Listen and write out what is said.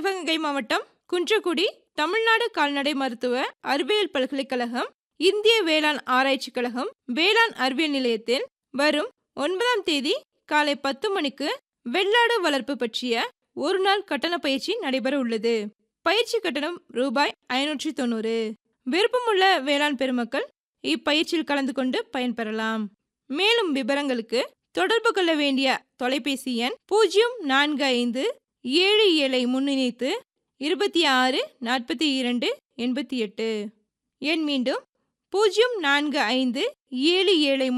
சிவகங்கை மாவட்டம் குன்றக்குடி தமிழ்நாடு கால்நடை மருத்துவ அறிவியல் பல்கலைக்கழகம் இந்திய வேளாண் ஆராய்ச்சி கழகம் வேளாண் அறிவியல் நிலையத்தில் வரும் ஒன்பதாம் தேதி காலை பத்து மணிக்கு வெள்ளாடு வளர்ப்பு பற்றிய ஒரு நாள் கட்டண பயிற்சி நடைபெற உள்ளது பயிற்சி கட்டணம் ரூபாய் ஐநூற்றி தொண்ணூறு விருப்பமுள்ள வேளாண் பெருமக்கள் இப்பயிற்சியில் கலந்து கொண்டு பயன்பெறலாம் மேலும் விவரங்களுக்கு தொடர்பு கொள்ள வேண்டிய தொலைபேசி எண் பூஜ்ஜியம் நான்கு ஐந்து ஏழு ஏழை முன்னிணைத்து இருபத்தி ஆறு நாற்பத்தி இரண்டு எண்பத்தி எட்டு எண் மீண்டும் பூஜ்ஜியம் நான்கு ஐந்து ஏழு ஏழை